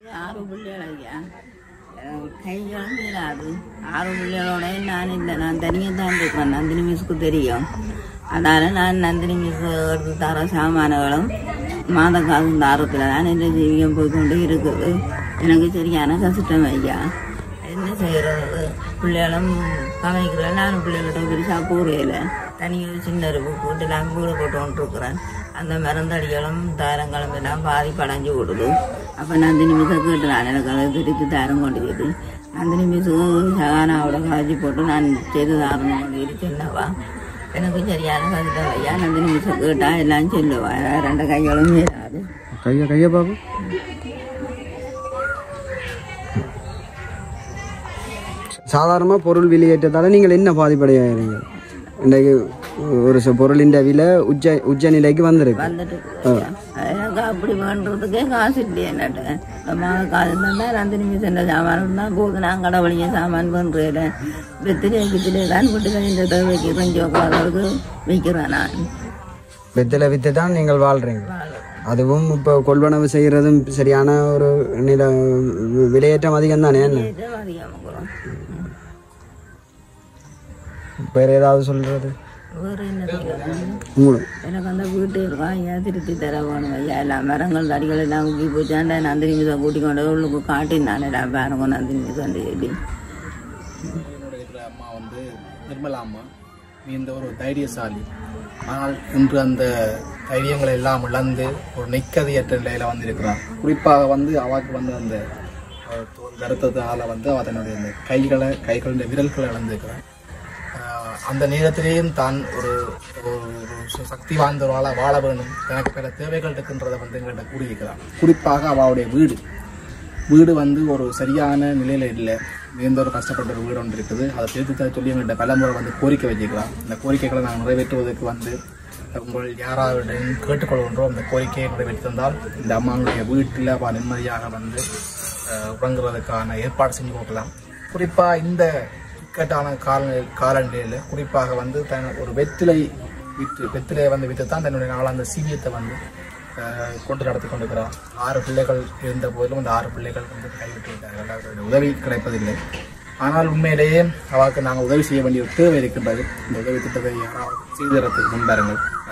ஆறு பிள்ளைகள் ஐயா அஹ் கைகளும் இல்லாது ஆறு பிள்ளைகளோட நான் இல்லை நான் தனியாக தான் இருக்கிறேன் நந்தினி மிஸ்க்கு தெரியும் அதனால நான் நந்தினி மிஸ் எடுத்து தர சாமான்களும் மாத காசு தாரத்தில் தான் இந்த ஜீவியம் போய் கொண்டு இருக்குது எனக்கு சரியான கஷ்டம் ஐயா என்ன செய்யறது பிள்ளைகளும் சமைக்கிறேன் நானும் பிள்ளைகள்கிட்ட பெருசாக கூறையில் தனியாக சின்ன ஒரு வீட்டில் வீடு போட்டு கொண்டிருக்கிறேன் அந்த மருந்தடிகளும் தாரங்களும் எல்லாம் பாதி படைஞ்சு விடுது அப்போ நந்தினி மிஸ் கேட்டு நான் எனக்கு அதை திருப்பி தாரம் கொண்டு நந்தினி மிஸ் சகானாவோட காய்ச்சி போட்டு நான் செய்து தாரம் கொண்டு சொன்னவா எனக்கு சரியான கருத்தை ஐயா நந்தினி மிஸ் கேட்டா எல்லாம் சொல்லுவா ரெண்டு கைகளும் ஏறாது கையை கையை பாப்போம் சாதாரணமாக பொருள் வெளியேற்றத்தால் நீங்கள் என்ன பாதிப்படையாகிறீங்க இன்றைக்கு ஒரு சில பொருளின் விலை உச்ச உச்ச நிலைக்கு வந்திருக்கு வந்துட்டு எனக்கு அப்படி பண்ணுறதுக்கே காசு இல்லையே என்னட்ட இந்த மாத காசு இருந்தால் நந்தினி மிஸ் என்ன சாமான் இருந்தால் போது நான் கடவுளிய சாமான் பண்ணுறேன் வெத்திலே கித்திலே தான் வீட்டுக்கு இந்த தேவைக்கு கொஞ்சம் அளவுக்கு விற்கிறேன் நான் வெத்தில வித்து தான் நீங்கள் வாழ்கிறீங்க அதுவும் இப்போ கொள்வனவு செய்கிறதும் சரியான ஒரு நில விலையேற்றம் அதிகம் தானே என்ன ரேட்டும் அதிகமாக்குறோம் வேறு ஏதாவது சொல்கிறது வேறு என்ன செய்யறது? உங்களுக்கு எனக்கு அந்த வீட்டு இருக்கான் ஏன் திருத்தி தர வேணும் ஐயா எல்லா மரங்கள் தடிகள் எல்லாம் ஊக்கி போச்சாண்டா நந்தினி மிசை கூட்டி கொண்டு உள்ளுக்கு காட்டினான் எல்லாம் பாருங்க நந்தினி மிஸ் வந்து சொல்லி என்னோட இருக்கிற அம்மா வந்து நிர்மலா அம்மா இந்த ஒரு தைரியசாலி ஆனால் இன்று அந்த தைரியங்களை எல்லாம் இழந்து ஒரு நிக்கதையற்ற நிலையில வந்திருக்கிறார் குறிப்பாக வந்து அவளுக்கு வந்து அந்த அஹ், தோல் வருத்தத்தினால வந்து அவ தன்னுடைய அந்த கைகளை கைகளுடைய விரல்களை இழந்திருக்கிறார் ஆஹ், அந்த நேரத்திலேயும் தான் ஒரு ஒரு ஒரு சக்தி வாய்ந்தவர்களாக வாழ வேண்டும் தனக்கு பல தேவைகள் இருக்கின்றதை வந்து எங்கள்கிட்ட கூறியிருக்கிறார் குறிப்பாக அவளுடைய வீடு வீடு வந்து ஒரு சரியான நிலையில இல்லை எந்த ஒரு கஷ்டப்பட்ட ஒரு வீடு ஒன்று இருக்குது அதை சேர்த்து தர சொல்லி எங்கள்கிட்ட பலமுறை வந்து கோரிக்கை வச்சுக்கலாம் இந்த கோரிக்கைகளை நாங்கள் நிறைவேற்றுவதற்கு வந்து உங்கள் யாராவது கேட்டுக்கொள்கின்றோம் அந்த கோரிக்கையை நிறைவேற்றி தந்தால் இந்த அம்மாவுடைய வீட்டில் அவ நிம்மதியாக வந்து அஹ், உறங்குறதுக்கான ஏற்பாடு செஞ்சு கொடுக்கலாம் குறிப்பாக இந்த இக்கட்டான கால காலநிலையில் குறிப்பாக வந்து தன் ஒரு வெற்றிலை விற்று வெற்றிலையை வந்து விற்று தான் தன்னுடைய நாளாந்த சீவியத்தை வந்து அஹ், கொண்டு நடத்தி கொண்டிருக்கிறார் ஆறு பிள்ளைகள் இருந்த போதிலும் அந்த ஆறு பிள்ளைகள் வந்து கைவிட்டு விட்டார்கள் அவர்களுடைய உதவி கிடைப்பதில்லை ஆனால் உண்மையிலேயே அவருக்கு நாங்கள் உதவி செய்ய வேண்டிய ஒரு தேவை இருக்கின்றது இந்த உதவி திட்டத்தை யாராவது செய்து தரத்துக்கு முன்பாருங்கள்